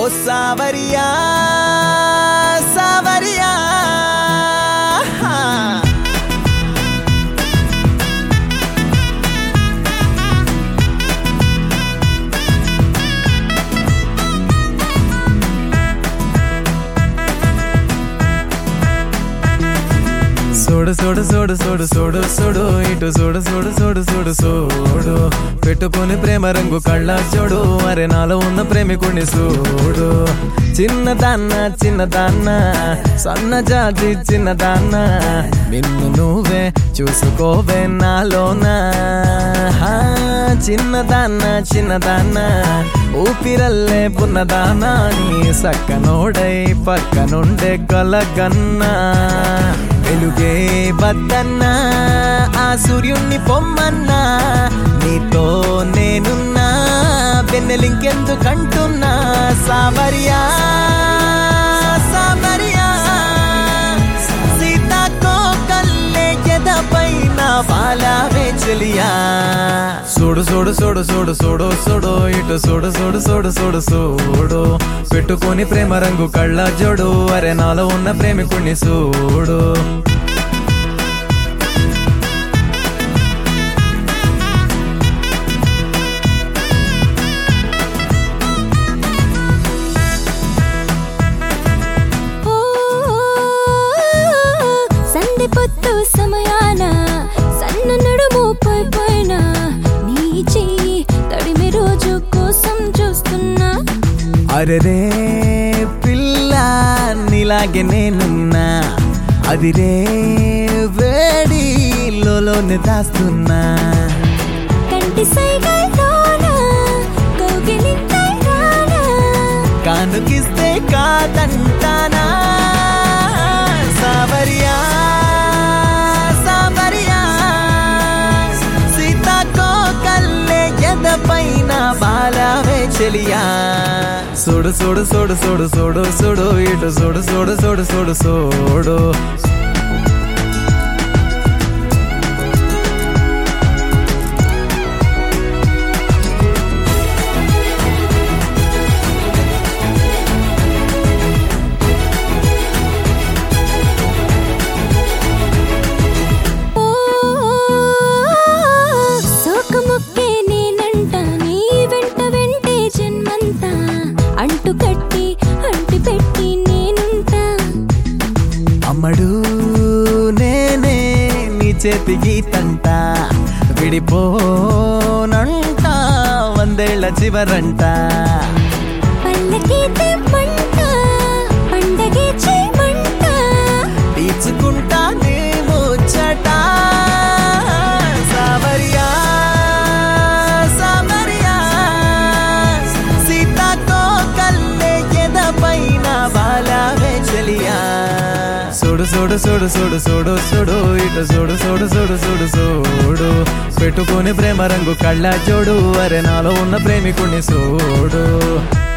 సావరియా సావరియా సోడు సోడు సోడు సోడు సోడు సోడు ఇటు సోడు సోడు సోడు సోడు సోడు పెట్టుకుని ప్రేమ రంగు కళ్ళ చూడు అరే నాలో ఉన్న ప్రేమికుని చూడు చిన్నదాన్న చిన్నదాన్న సన్న జాతి చిన్నదాన్న నిన్ను నువ్వే చూసుకోవే నాలోనా హా, చిన్నదాన్న చిన్నదాన్న ఊపిరల్లే పున్నదానా నీ సక్కనోడై పక్కనుండే కలగన్నా వెలుగే బద్దన్నా ఆ సూర్యుణ్ణి పొమ్మన్నా నీతో నేనున్నా వెన్నెలింకెందుకంటున్నా సామరియా సామరియా సీతాకో కల్లే ఎదపైన బాలావే చెలియా చూడు చూడు చూడు చూడు చూడు చూడు ఇటు చూడు చూడు చూడు చూడు చూడు పెట్టుకొని ప్రేమ రంగు కళ్ళ జోడు అరే నాలో ఉన్న ప్రేమికుణ్ణి చూడు ఓ సంధి పొత్తు సమయాన సన్న నడుము పై పైన నీ చెయ్యి తడిమి రోజు కోసం చూస్తున్నా అరెరే పిల్ల నీలాగే నేనున్నా అది రే వేడి లోలోనే దాస్తున్నా కంటి సైగల్లోన కౌగిలింతై రానా కానుకిస్తే కాదంటానా సావరియా సావరియా సీతాకో కల్లే ఎదపైన బాలావే చెలియా చూడు చూడు చూడు చూడు చూడు చూడు ఇటు చూడు చూడు చూడు చూడు చూడు ఓ సోకముక్కే నేనంట నీ వెంట వెంటే జన్మంతా అంటు కట్టి అంటి పెట్టి నేనుంటా అమ్మడు నేనే నీ చేతి గీతంట విడిపోనంట వందేళ్ల చివరంట పల్లకి తెమ్మంట పండగే చేయమంట తీర్చుకుంటా నీ ముచ్చట సావరియా సావరియా సీతాకో కల్లే ఎదపైన బాలావే చెలియా చూడు చూడు చూడు చూడు చూడు చూడు ఇటు చూడు చూడు చూడు చూడు చూడు పెట్టుకుని ప్రేమ రంగు కళ్ళ చూడు అరే నాలో ఉన్న ప్రేమికుని చూడు